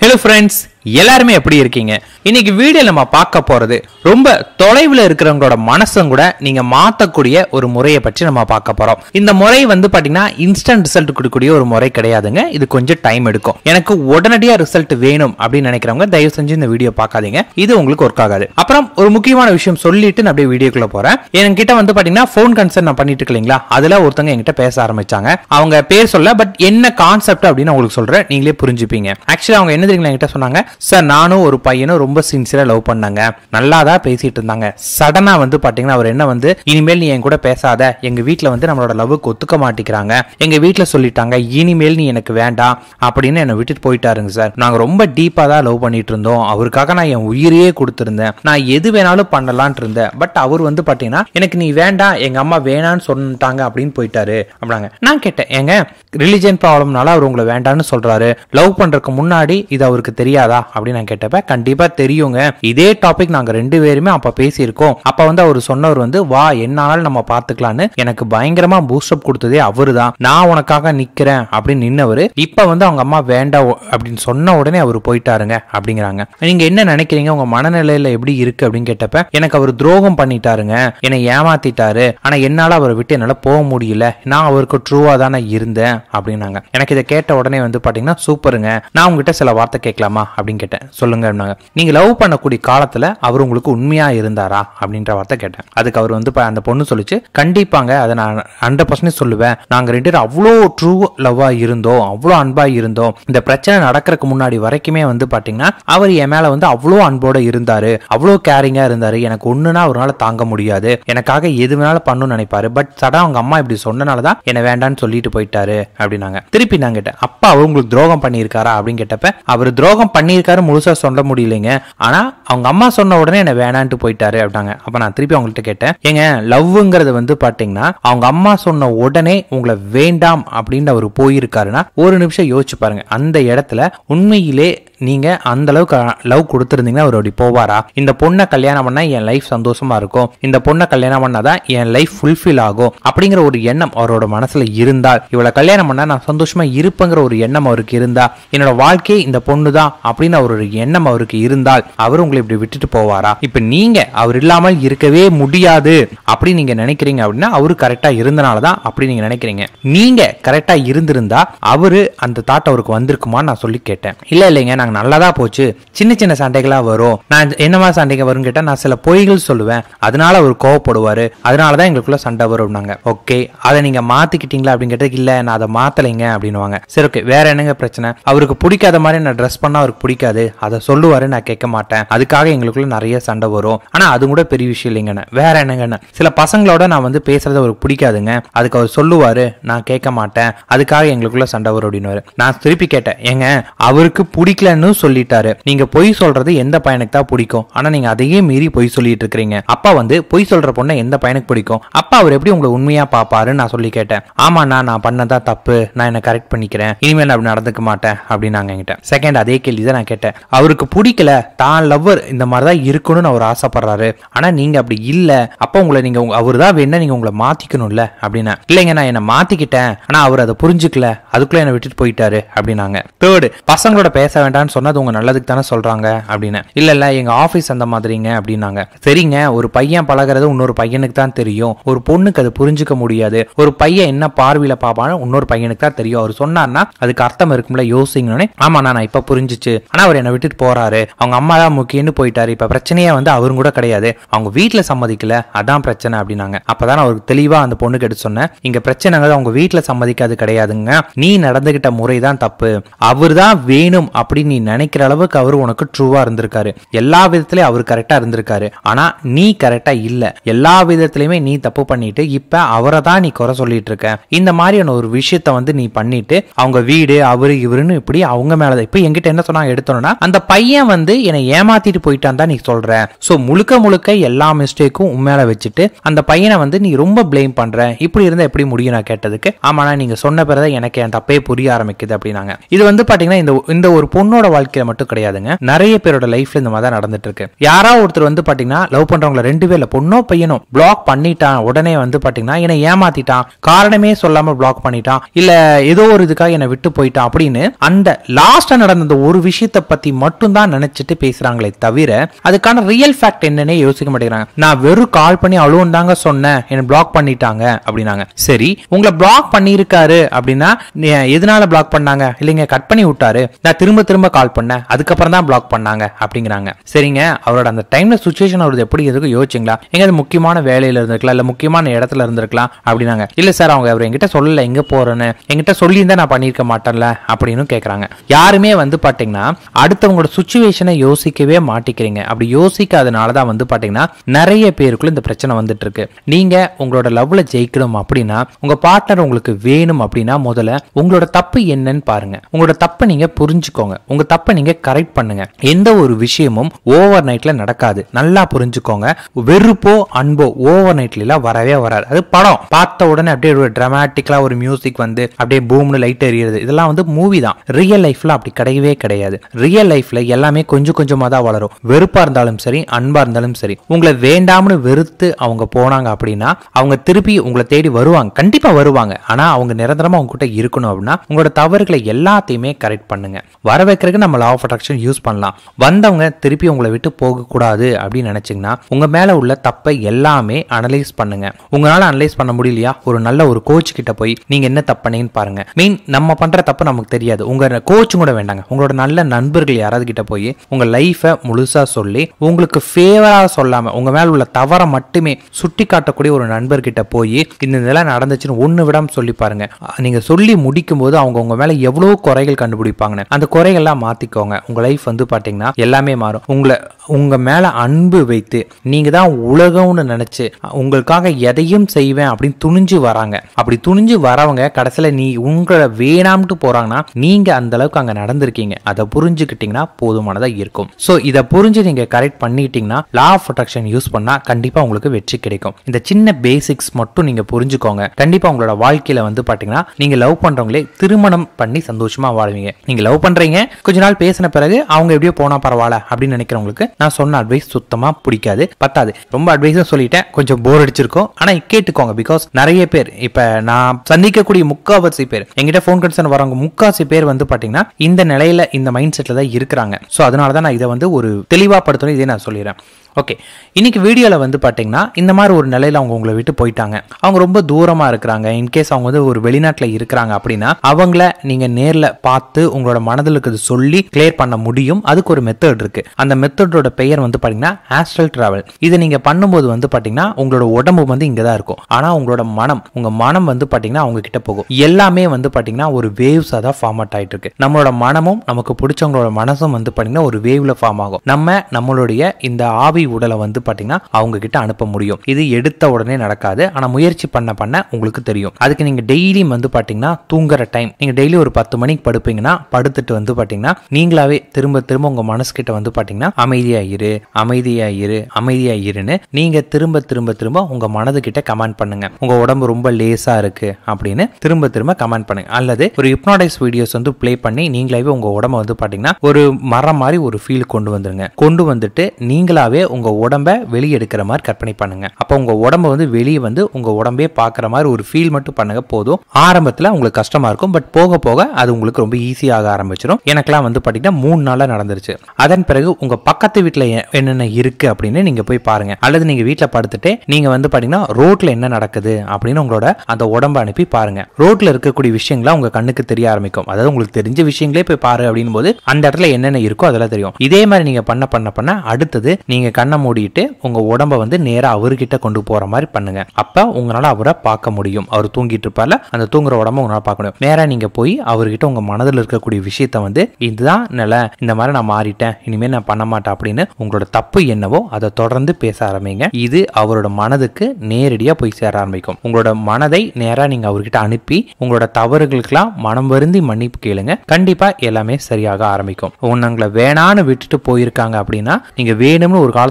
hello friends எல்லாருமே எப்படி இருக்கீங்க இன்னைக்கு வீடியோ நம்ம பார்க்க போறது ரொம்ப தொலைவில் இருக்கிறவங்களோட மனசும் கூட நீங்க மாத்தக்கூடிய ஒரு முறையை பற்றி நம்ம பார்க்க போறோம் இந்த முறை வந்து பாத்தீங்கன்னா இன்ஸ்டன்ட் ரிசல்ட் கொடுக்கக்கூடிய ஒரு முறை கிடையாதுங்க இது கொஞ்சம் டைம் எடுக்கும் எனக்கு உடனடியா ரிசல்ட் வேணும் அப்படின்னு நினைக்கிறவங்க தயவு செஞ்சு இந்த வீடியோ பார்க்காதீங்க இது உங்களுக்கு ஒர்க் ஆகாது அப்புறம் ஒரு முக்கியமான விஷயம் சொல்லிட்டு நான் அப்படியே வீடியோக்குள்ள போறேன் என்கிட்ட வந்து பாத்தீங்கன்னா ஃபோன் கன்சர்ன் நான் பண்ணிட்டு இருக்கேன் இல்லைங்களா அதுல ஒருத்தவங்க என்கிட்ட பேச ஆரம்பிச்சாங்க அவங்க பேர் சொல்ல பட் என்ன கான்செப்ட் அப்படின்னு உங்களுக்கு சொல்றேன் நீங்களே புரிஞ்சுப்பீங்க ஆக்சுவலி அவங்க என்ன தெரியுங்களா என்கிட்ட சொன்னாங்க சார் நானும் ஒரு பையனும் ரொம்ப சின்சியரா லவ் பண்ணாங்க நல்லா தான் பேசிட்டு இருந்தாங்க சடனா வந்து பாத்தீங்கன்னா அவர் என்ன வந்து இனிமேல் நீ என் கூட பேசாத எங்க வீட்ல வந்து நம்மளோட லவ்வுக்கு ஒத்துக்க மாட்டேங்கிறாங்க எங்க வீட்ல சொல்லிட்டாங்க இனிமேல் நீ எனக்கு வேண்டாம் அப்படின்னு என்னை விட்டுட்டு போயிட்டாருங்க சார் நாங்க ரொம்ப டீப்பா தான் லவ் பண்ணிட்டு இருந்தோம் அவருக்காக நான் என் உயிரையே கொடுத்திருந்தேன் நான் எது வேணாலும் பண்ணலாம்னு இருந்தேன் பட் அவர் வந்து பாத்தீங்கன்னா எனக்கு நீ வேண்டாம் எங்க அம்மா வேணான்னு சொன்னாங்க அப்படின்னு போயிட்டாரு அப்படின்னாங்க நான் கேட்டேன் ஏங்க ரிலிஜன் ப்ராப்ளம்னால அவர் உங்களை வேண்டான்னு சொல்றாரு லவ் பண்றதுக்கு முன்னாடி இது அவருக்கு தெரியாதா அப்படின்னு நான் கேட்டப்ப கண்டிப்பா தெரியுங்க இதே டாபிக் நாங்க ரெண்டு பேருமே அப்ப பேசியிருக்கோம் அப்ப வந்து அவர் சொன்னவர் வந்து வா என்னாலும் நம்ம பாத்துக்கலாம்னு எனக்கு பயங்கரமா பூஸ்டப் கொடுத்ததே அவருதான் நான் உனக்காக நிக்கிறேன் அப்படின்னு நின்னவர் இப்ப வந்து அவங்க அம்மா வேண்டாம் அப்படின்னு சொன்ன உடனே அவர் போயிட்டாருங்க அப்படிங்கிறாங்க நீங்க என்ன நினைக்கிறீங்க உங்க மனநிலையில எப்படி இருக்கு அப்படின்னு கேட்டப்ப எனக்கு அவர் துரோகம் பண்ணிட்டாருங்க என்னை ஏமாத்திட்டாரு ஆனா என்னால அவரை விட்டு என்னால போக முடியல நான் அவருக்கு ட்ரூவா தானே இருந்தேன் அப்படின்னாங்க எனக்கு இதை கேட்ட உடனே வந்து பாத்தீங்கன்னா சூப்பருங்க நான் உங்ககிட்ட சில வார்த்தை கேட்கலாமா அப்படின்னு கேட்டேன் சொல்லுங்க அப்படின்னாங்க நீங்க லவ் பண்ணக்கூடிய காலத்துல அவர் உங்களுக்கு உண்மையா இருந்தாரா அப்படின்ற வார்த்தை கேட்டேன் அதுக்கு அவர் வந்து ப- அந்த பொண்ணு சொல்லிச்சு கண்டிப்பாங்க அதை நான் ஹண்ட்ரட் பர்சன்ட் சொல்லுவேன் நாங்க ரெண்டு பேரும் அவ்வளோ ட்ரூ லவ்வா இருந்தோம் அவ்வளோ அன்பா இருந்தோம் இந்த பிரச்சனை நடக்கிறதுக்கு முன்னாடி வரைக்குமே வந்து பாத்தீங்கன்னா அவர் என் மேல வந்து அவ்வளோ அன்போட இருந்தாரு அவ்வளோ கேரிங்கா இருந்தாரு எனக்கு ஒண்ணுனா அவரால் தாங்க முடியாது எனக்காக எது வேணாலும் பண்ணணும்னு நினைப்பாரு பட் சடா அவங்க அம்மா இப்படி சொன்னனால தான் என்ன வேண்டான்னு சொல்லிட்டு போயிட்டாரு அப்படின்னாங்க திருப்பி நான் கேட்டேன் அப்பா அவர் உங்களுக்கு துரோகம் பண்ணியிருக்காரா அப்படின்னு கேட்டப்ப அவர் துரோகம் பண்ணியிருக்காரு முழுசா சொல்ல முடியலைங்க ஆனா அவங்க அம்மா சொன்ன உடனே என்ன வேணான்ட்டு போயிட்டாரு அப்படின்னாங்க அப்ப நான் திருப்பி அவங்கள்ட்ட கேட்டேன் ஏங்க லவ்ங்கிறது வந்து பாத்தீங்கன்னா அவங்க அம்மா சொன்ன உடனே உங்களை வேண்டாம் அப்படின்னு அவர் போயிருக்காருன்னா ஒரு நிமிஷம் யோசிச்சு பாருங்க அந்த இடத்துல உண்மையிலே நீங்க அந்த அளவுக்கு லவ் கொடுத்துருந்தீங்கன்னா அவர் அப்படி போவாரா இந்த பொண்ணை கல்யாணம் பண்ணா என் லைஃப் சந்தோஷமா இருக்கும் இந்த பொண்ணை கல்யாணம் பண்ணாதான் என் லைஃப் ஃபுல்ஃபில் ஆகும் அப்படிங்கிற ஒரு எண்ணம் அவரோட மனசுல இருந்தால் இவளை கல்யாணம் பண்ணா நான் சந்தோஷமா இருப்பேங்கிற ஒரு எண்ணம் அவருக்கு இருந்தா என்னோட வாழ்க்கையே இந்த பொண்ணு தான் அப்படின்னு அவர் ஒரு எண்ணம் அவருக்கு இருந்தால் அவர் உங்களை இப்படி விட்டுட்டு போவாரா இப்ப நீங்க அவர் இல்லாமல் இருக்கவே முடியாது அப்படி நீங்க நினைக்கிறீங்க அப்படின்னா அவரு கரெக்டா இருந்தனால தான் அப்படி நீங்க நினைக்கிறீங்க நீங்க கரெக்டா இருந்திருந்தா அவரு அந்த தாட் அவருக்கு வந்திருக்குமான்னு நான் சொல்லி கேட்டேன் இல்ல இல்லைங்க நாங்க நல்லதா போச்சு சின்ன சின்ன சண்டைகளா வரும் நான் என்ன மாதிரி சண்டைங்க வரும்னு கேட்டா நான் சில பொய்கள் சொல்லுவேன் அதனால அவர் கோவப்படுவாரு அதனாலதான் எங்களுக்குள்ள சண்டை வரும்னாங்க ஓகே அதை நீங்க மாத்திக்கிட்டீங்களா அப்படின்னு கேட்டதுக்கு இல்ல நான் அதை மாத்தலைங்க அப்படின்னுவாங்க சரி ஓகே வேற என்னங்க பிரச்சனை அவருக்கு பிடிக்காத மாதிரி நான் ட்ரெஸ் பண்ணா அவருக்கு பிடிக்காது அதை சொல்லுவாரு நான் கேட்க மாட்டேன் அதுக்காக எங்களுக்குள்ள நிறைய சண்டை வரும் ஆனா அது கூட பெரிய விஷயம் இல்லைங்கண்ணே வேற என்னங்கண்ணே சில பசங்களோட நான் வந்து பேசுறது அவருக்கு பிடிக்காதுங்க அதுக்கு அவர் சொல்லுவாரு நான் கேட்க மாட்டேன் அதுக்காக எங்களுக்குள்ள சண்டை வரும் அப்படின்னு நான் திருப்பி கேட்டேன் ஏங்க அவருக்கு பிடிக்கலன்னு சொல்லிட்டாரு நீங்க பொய் சொல்றது எந்த பையனுக்கு தான் பிடிக்கும் ஆனா நீங்க அதையே மீறி பொய் சொல்லிட்டு இருக்கிறீங்க அப்பா வந்து பொய் சொல்ற பொண்ணை எந்த பையனுக்கு பிடிக்கும் அப்பா அவர் எப்படி உங்களை உண்மையா பாப்பாருன்னு நான் சொல்லி கேட்டேன் ஆமாண்ணா நான் பண்ணதா தப்பு நான் என்ன கரெக்ட் பண்ணிக்கிறேன் இனிமேல் நான் அப்படி நடந்துக்க மாட்டேன் அப்படின்னாங்க என்கிட்ட செகண்ட் அதே கேள்வி தான் நான் கேட்டேன் அவருக்கு பிடிக்கல தான் லவ்வர் இந்த மாதிரி தான் இருக்கணும்னு அவர் ஆசைப்படுறாரு ஆனா நீங்க அப்படி இல்ல அப்ப உங்களை நீங்க அவர் தான் வேணா நீங்க உங்களை மாத்திக்கணும்ல அப்படின்னா இல்லைங்க நான் என்ன மாத்திக்கிட்டேன் ஆனா அவர் அதை புரிஞ்சுக்கல அதுக்குள்ள என்ன விட்டுட்டு போயிட்டாரு அப்படின்னாங்க தேர்டு பசங்களோட பேச வேண்டாம்னு சொன்னது உங்க நல்லதுக்கு தானே சொல்றாங்க அப்படின்னு இல்ல இல்ல எங்க ஆபீஸ் அந்த மாதிரிங்க அப்படின்னாங்க சரிங்க ஒரு பையன் பழகுறது இன்னொரு பையனுக்கு தான் தெரியும் ஒரு பொண்ணுக்கு அது புரிஞ்சுக்க முடியாது ஒரு பையன் என்ன பார்வையில பாப்பான்னு இன்னொரு பையனுக்கு தான் தெரியும் அவர் சொன்னார்னா அதுக்கு அர்த்தம் இருக்கும்ல யோசிங்கன்னு ஆமா நான் இப்ப புரிஞ்சுச்சு ஆனா அவர் என்ன விட்டுட்டு போறாரு அவங்க அம்மா தான் முக்கியம்னு போயிட்டாரு இப்ப பிரச்சனையே வந்து அவரும் கூட கிடையாது அவங்க வீட்டுல சம்மதிக்கல அதான் பிரச்சனை அப்படின்னாங்க அப்பதான் நான் அவருக்கு தெளிவா அந்த பொண்ணுக்கு எடுத்து சொன்னேன் இங்க பிரச்சனைங்கிறது அவங்க வீட்டுல சம்மதிக்காது கிடையாதுங்க நீ நடந்துகிட்ட முறை தான் தப்பு அவர் தான் வேணும் அப்படின்னு நீ நினைக்கிற அளவுக்கு அவர் உனக்கு ட்ரூவா இருந்திருக்காரு எல்லா விதத்திலயும் அவர் கரெக்டா இருந்திருக்காரு ஆனா நீ கரெக்டா இல்ல எல்லா விதத்திலயுமே நீ தப்பு பண்ணிட்டு இப்ப அவரை தான் நீ குறை சொல்லிட்டு இருக்க இந்த மாதிரியான ஒரு விஷயத்த வந்து நீ பண்ணிட்டு அவங்க வீடு அவரு இவருன்னு இப்படி அவங்க மேலதான் இப்ப என்கிட்ட என்ன சொன்னாங்க எடுத்தோம்னா அந்த பையன் வந்து என்னை ஏமாத்திட்டு போயிட்டான் தான் நீ சொல்ற சோ முழுக்க முழுக்க எல்லா மிஸ்டேக்கும் உன் மேல வச்சுட்டு அந்த பையனை வந்து நீ ரொம்ப ப்ளேம் பண்ற இப்படி இருந்தா எப்படி முடியும் நான் கேட்டதுக்கு ஆமாண்ணா நீங்க சொன்ன பிறகு எனக்கு என் தப்பே புரிய ஆரம்பிக்குது அப்படின்னாங்க இது வந்து பாத்தீங்கன்னா இந்த இந்த ஒரு பொண்ணோட உங்களோட வாழ்க்கையில மட்டும் கிடையாதுங்க நிறைய பேரோட லைஃப்ல இந்த மாதிரி தான் நடந்துட்டு இருக்கு யாராவது ஒருத்தர் வந்து பாத்தீங்கன்னா லவ் பண்றவங்கள ரெண்டு பேர்ல பொண்ணோ பையனோ பிளாக் பண்ணிட்டான் உடனே வந்து பாத்தீங்கன்னா என்னை ஏமாத்திட்டான் காரணமே சொல்லாம பிளாக் பண்ணிட்டான் இல்ல ஏதோ ஒரு இதுக்காக என்னை விட்டு போயிட்டான் அப்படின்னு அந்த லாஸ்டா நடந்த அந்த ஒரு விஷயத்தை பத்தி மட்டும் தான் நினைச்சிட்டு பேசுறாங்களே தவிர அதுக்கான ரியல் ஃபேக்ட் என்னன்னே யோசிக்க மாட்டேங்கிறாங்க நான் வெறும் கால் பண்ணி அழுவும் தாங்க சொன்னேன் என்ன பிளாக் பண்ணிட்டாங்க அப்படின்னாங்க சரி உங்களை பிளாக் பண்ணியிருக்காரு அப்படின்னா நீ எதனால பிளாக் பண்ணாங்க இல்லைங்க கட் பண்ணி விட்டாரு நான் திரும்ப திரும்ப கால் பண்ணேன் அதுக்கப்புறம் தான் பிளாக் பண்ணாங்க அப்படிங்கிறாங்க சரிங்க அவரோட அந்த டைம்ல சுச்சுவேஷன் அவரது எப்படி எதுக்கு யோசிச்சிங்களா எங்க அது முக்கியமான வேலையில இருந்திருக்கலாம் இல்ல முக்கியமான இடத்துல இருந்திருக்கலாம் அப்படின்னாங்க இல்ல சார் அவங்க அவர் என்கிட்ட சொல்லல எங்க போறேன்னு என்கிட்ட சொல்லியிருந்தா நான் பண்ணியிருக்க மாட்டேன்ல அப்படின்னு கேக்குறாங்க யாருமே வந்து பாத்தீங்கன்னா அடுத்தவங்களோட சுச்சுவேஷனை யோசிக்கவே மாட்டிக்கிறீங்க அப்படி யோசிக்காதனால தான் வந்து பாத்தீங்கன்னா நிறைய பேருக்குள்ள இந்த பிரச்சனை வந்துட்டு இருக்கு நீங்க உங்களோட லவ்ல ஜெயிக்கணும் அப்படின்னா உங்க பார்ட்னர் உங்களுக்கு வேணும் அப்படின்னா முதல்ல உங்களோட தப்பு என்னன்னு பாருங்க உங்களோட தப்பை நீங்க புரிஞ்சுக்கோங்க உங்க தப்பை நீங்க கரெக்ட் பண்ணுங்க எந்த ஒரு விஷயமும் ஓவர் நைட்ல நடக்காது நல்லா புரிஞ்சுக்கோங்க வெறுப்போ அன்போ ஓவர் நைட்ல எல்லாம் வரவே வராது அது படம் பார்த்த உடனே அப்படியே ஒரு டிராமாட்டிக்கலா ஒரு மியூசிக் வந்து அப்படியே பூம்னு லைட் எரியுது இதெல்லாம் வந்து மூவி தான் ரியல் லைஃப்ல அப்படி கிடையவே கிடையாது ரியல் லைஃப்ல எல்லாமே கொஞ்சம் கொஞ்சமா தான் வளரும் வெறுப்பா இருந்தாலும் சரி அன்பா இருந்தாலும் சரி உங்களை வேண்டாம்னு வெறுத்து அவங்க போனாங்க அப்படின்னா அவங்க திருப்பி உங்களை தேடி வருவாங்க கண்டிப்பா வருவாங்க ஆனா அவங்க நிரந்தரமா உங்ககிட்ட இருக்கணும் அப்படின்னா உங்களோட தவறுகளை எல்லாத்தையுமே கரெக்ட் பண்ணுங்க வர வைக்கிறதுக்கு நம்ம லா ஆஃப் அட்ராக்ஷன் யூஸ் பண்ணலாம் வந்தவங்க திருப்பி உங்களை விட்டு போக கூடாது அப்படின்னு நினைச்சீங்கன்னா உங்க மேல உள்ள தப்பை எல்லாமே அனலைஸ் பண்ணுங்க உங்களால அனலைஸ் பண்ண முடியலையா ஒரு நல்ல ஒரு கோச் கிட்ட போய் நீங்க என்ன தப்பு பண்ணீங்கன்னு பாருங்க மீன் நம்ம பண்ற தப்பு நமக்கு தெரியாது உங்க கோச்சும் கூட வேண்டாங்க உங்களோட நல்ல நண்பர்கள் யாராவது கிட்ட போய் உங்க லைஃபை முழுசா சொல்லி உங்களுக்கு ஃபேவரா சொல்லாம உங்க மேல உள்ள தவறை மட்டுமே சுட்டி காட்டக்கூடிய ஒரு நண்பர்கிட்ட போய் இந்த இதெல்லாம் நடந்துச்சுன்னு ஒண்ணு விடாம சொல்லி பாருங்க அஹ் நீங்க சொல்லி முடிக்கும் போது அவங்க உங்க மேல எவ்வளவு குறைகள் கண்டுபிடிப்பாங்கன்னு அந்த குறைகள்லாம் மாத்திக்கோங்க உங்க லைஃப் வந்து பாத்தீங்கன்னா எல்லாமே மாறும் உங்களை உங்க மேல அன்பு வைத்து நீங்க தான் உலகம்னு நினைச்சு உங்களுக்காக எதையும் செய்வேன் அப்படின்னு துணிஞ்சு வராங்க அப்படி துணிஞ்சு வரவங்க கடைசியில நீ உங்களை வேணாம்ட்டு போறாங்கன்னா நீங்க அந்த அளவுக்கு அங்க நடந்திருக்கீங்க அதை புரிஞ்சுக்கிட்டீங்கன்னா போதுமானதா இருக்கும் சோ இதை புரிஞ்சு நீங்க கரெக்ட் பண்ணிட்டீங்கன்னா லா ஆஃப் அட்ராக்ஷன் யூஸ் பண்ணா கண்டிப்பா உங்களுக்கு வெற்றி கிடைக்கும் இந்த சின்ன பேசிக்ஸ் மட்டும் நீங்க புரிஞ்சுக்கோங்க கண்டிப்பா உங்களோட வாழ்க்கையில வந்து பாத்தீங்கன்னா நீங்க லவ் பண்றவங்களே திருமணம் பண்ணி சந்தோஷமா வாழ்வீங்க நீங்க லவ் பண்றீங்க கொஞ்ச நாள் பேசின பிறகு அவங்க எப்படியோ போனா பரவாயில்ல அப்படின்னு நினைக்கிறவங்களுக்கு நான் சொன்ன அட்வைஸ் சுத்தமா பிடிக்காது பத்தாது ரொம்ப அட்வைஸும் சொல்லிட்டேன் கொஞ்சம் போர் அடிச்சிருக்கும் ஆனா கேட்டுக்கோங்க பிகாஸ் நிறைய பேர் இப்ப நான் சந்திக்கக்கூடிய முக்காவாசி பேர் எங்கிட்ட ஃபோன் கன்சர்ன் வரவங்க முக்காவாசி பேர் வந்து பாத்தீங்கன்னா இந்த நிலையில இந்த மைண்ட் செட்ல தான் இருக்கிறாங்க ஸோ அதனால தான் நான் இதை வந்து ஒரு தெளிவா படுத்தணும் இதே நான் சொல்லிடுறேன் ஓகே இன்னைக்கு வீடியோவில் வந்து பார்த்தீங்கன்னா இந்த மாதிரி ஒரு நிலையில் அவங்க உங்களை விட்டு போயிட்டாங்க அவங்க ரொம்ப தூரமாக இருக்கிறாங்க இன்கேஸ் அவங்க வந்து ஒரு வெளிநாட்டில் இருக்கிறாங்க அப்படின்னா அவங்கள நீங்கள் நேரில் பார்த்து உங்களோட மனதில் இருக்கிறது சொல்லி கிளியர் பண்ண முடியும் அதுக்கு ஒரு மெத்தட் இருக்கு அந்த மெத்தடோட பெயர் வந்து பார்த்தீங்கன்னா ஆஸ்ட்ரல் டிராவல் இதை நீங்கள் பண்ணும்போது வந்து பார்த்தீங்கன்னா உங்களோட உடம்பு வந்து இங்கே தான் இருக்கும் ஆனால் உங்களோட மனம் உங்கள் மனம் வந்து பார்த்தீங்கன்னா அவங்க கிட்ட போகும் எல்லாமே வந்து பார்த்தீங்கன்னா ஒரு வேவ்ஸாக தான் ஃபார்ம் அவுட் ஆகிட்டு இருக்கு நம்மளோட மனமும் நமக்கு பிடிச்சவங்களோட மனசும் வந்து பார்த்தீங்கன்னா ஒரு வேவ்ல ஃபார்ம் ஆகும் நம்ம நம்மளுடைய இந்த ஆவி உடலை வந்து பாத்தீங்கன்னா அவங்க கிட்ட அனுப்ப முடியும் இது எடுத்த உடனே நடக்காது ஆனா முயற்சி பண்ண பண்ண உங்களுக்கு தெரியும் அதுக்கு நீங்க டெய்லியும் வந்து பாத்தீங்கன்னா தூங்குற டைம் நீங்க டெய்லி ஒரு பத்து மணிக்கு படுப்பீங்கன்னா படுத்துட்டு வந்து பாத்தீங்கன்னா நீங்களாவே திரும்ப திரும்ப உங்க மனசுகிட்ட வந்து பாத்தீங்கன்னா அமைதியா இரு அமைதியா இரு அமைதியா இருன்னு நீங்க திரும்ப திரும்ப திரும்ப உங்க மனது கிட்ட கமெண்ட் பண்ணுங்க உங்க உடம்பு ரொம்ப லேசா இருக்கு அப்படின்னு திரும்ப திரும்ப கமெண்ட் பண்ணுங்க அல்லது ஒரு ஹிப்னாடைஸ் வீடியோஸ் வந்து ப்ளே பண்ணி நீங்களாவே உங்க உடம்ப வந்து பாத்தீங்கன்னா ஒரு மரம் மாதிரி ஒரு ஃபீல் கொண்டு வந்துருங்க கொண்டு வந்துட்டு நீங்களாவே உங்க உடம்ப வெளியே எடுக்கிற மாதிரி கற்பனை பண்ணுங்க அப்போ உங்க உடம்ப வந்து வெளியே வந்து உங்க உடம்பே பார்க்குற மாதிரி ஒரு ஃபீல் மட்டும் பண்ணுங்க போதும் ஆரம்பத்தில் உங்களுக்கு கஷ்டமா இருக்கும் பட் போக போக அது உங்களுக்கு ரொம்ப ஈஸியாக ஆரம்பிச்சிடும் எனக்கெல்லாம் வந்து பார்த்தீங்கன்னா மூணு நாளாக நடந்துருச்சு அதன் பிறகு உங்க பக்கத்து வீட்டில் என்னென்ன இருக்கு அப்படின்னு நீங்க போய் பாருங்க அல்லது நீங்க வீட்டில் படுத்துட்டு நீங்க வந்து பார்த்தீங்கன்னா ரோட்ல என்ன நடக்குது அப்படின்னு உங்களோட அந்த உடம்ப அனுப்பி பாருங்க ரோட்ல இருக்கக்கூடிய விஷயங்களா உங்க கண்ணுக்கு தெரிய ஆரம்பிக்கும் அதாவது உங்களுக்கு தெரிஞ்ச விஷயங்களே போய் பாரு அப்படின் போது அந்த இடத்துல என்னென்ன இருக்கோ அதெல்லாம் தெரியும் இதே மாதிரி நீங்க பண்ண பண்ண பண்ண அடுத்தது நீங்க கண்ணை மூடிட்டு உங்க உடம்ப வந்து நேரா அவர்கிட்ட கொண்டு போற மாதிரி பண்ணுங்க அப்ப உங்களால அவரை பார்க்க முடியும் அவர் தூங்கிட்டு இருப்பார்ல அந்த தூங்குற உடம்ப உங்களால பார்க்க முடியும் நேரா நீங்க போய் அவர்கிட்ட உங்க மனதில் இருக்கக்கூடிய விஷயத்த வந்து இதுதான் நிலை இந்த மாதிரி நான் மாறிட்டேன் இனிமேல் நான் பண்ண மாட்டேன் அப்படின்னு உங்களோட தப்பு என்னவோ அதை தொடர்ந்து பேச ஆரம்பிங்க இது அவரோட மனதுக்கு நேரடியா போய் சேர ஆரம்பிக்கும் உங்களோட மனதை நேரா நீங்க அவர்கிட்ட அனுப்பி உங்களோட தவறுகளுக்கெல்லாம் மனம் வருந்தி மன்னிப்பு கேளுங்க கண்டிப்பா எல்லாமே சரியாக ஆரம்பிக்கும் உங்களை வேணான்னு விட்டுட்டு போயிருக்காங்க அப்படின்னா நீங்க வேணும்னு ஒரு காலத்துல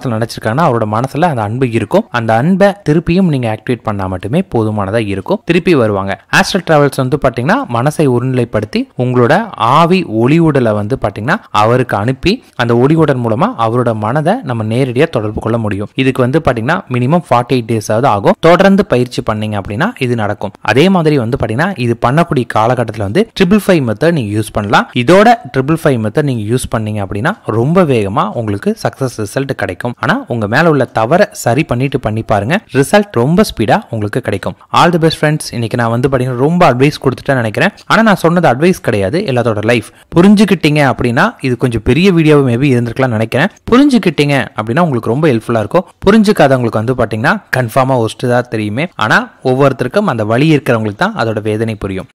ஒருத்தர் நினைச்சிருக்காங்கன்னா அவரோட மனசுல அந்த அன்பு இருக்கும் அந்த அன்பை திருப்பியும் நீங்க ஆக்டிவேட் பண்ணா மட்டுமே போதுமானதா இருக்கும் திருப்பி வருவாங்க ஆஸ்ட்ரல் டிராவல்ஸ் வந்து பாத்தீங்கன்னா மனசை ஒருநிலைப்படுத்தி உங்களோட ஆவி ஒளிவுடலை வந்து பாத்தீங்கன்னா அவருக்கு அனுப்பி அந்த ஒளிவுடல் மூலமா அவரோட மனதை நம்ம நேரடியாக தொடர்பு கொள்ள முடியும் இதுக்கு வந்து பாத்தீங்கன்னா மினிமம் ஃபார்ட்டி எயிட் டேஸ் ஆகுது ஆகும் தொடர்ந்து பயிற்சி பண்ணீங்க அப்படின்னா இது நடக்கும் அதே மாதிரி வந்து பாத்தீங்கன்னா இது பண்ணக்கூடிய காலகட்டத்தில் வந்து ட்ரிபிள் ஃபைவ் மெத்தட் நீங்க யூஸ் பண்ணலாம் இதோட ட்ரிபிள் ஃபைவ் மெத்தட் நீங்க யூஸ் பண்ணீங்க அப்படின்னா ரொம்ப வேகமா உங்களுக்கு சக்சஸ் ரிசல்ட் கிடைக்கும் ஆனா உங்க மேல உள்ள தவறை சரி பண்ணிட்டு பண்ணி பாருங்க ரிசல்ட் ரொம்ப ஸ்பீடா உங்களுக்கு கிடைக்கும் ஆல் தி பெஸ்ட் ஃப்ரெண்ட்ஸ் இன்னைக்கு நான் வந்து பாத்தீங்கன்னா ரொம்ப அட்வைஸ் கொடுத்துட்டேன்னு நினைக்கிறேன் ஆனா நான் சொன்னது அட்வைஸ் கிடையாது எல்லாத்தோட லைஃப் புரிஞ்சுக்கிட்டீங்க அப்படின்னா இது கொஞ்சம் பெரிய வீடியோ மேபி இருந்திருக்கலாம் நினைக்கிறேன் புரிஞ்சுக்கிட்டீங்க அப்படின்னா உங்களுக்கு ரொம்ப ஹெல்ப்ஃபுல்லா இருக்கும் புரிஞ்சுக்காதவங்களுக்கு வந்து பாத்தீங்கன்னா கன்ஃபார்மா ஒஸ்ட்டு தான் தெரியுமே ஆனா ஒவ்வொருத்தருக்கும் அந்த வழி இருக்கிறவங்களுக்கு தான் அதோட வேதனை புரியும்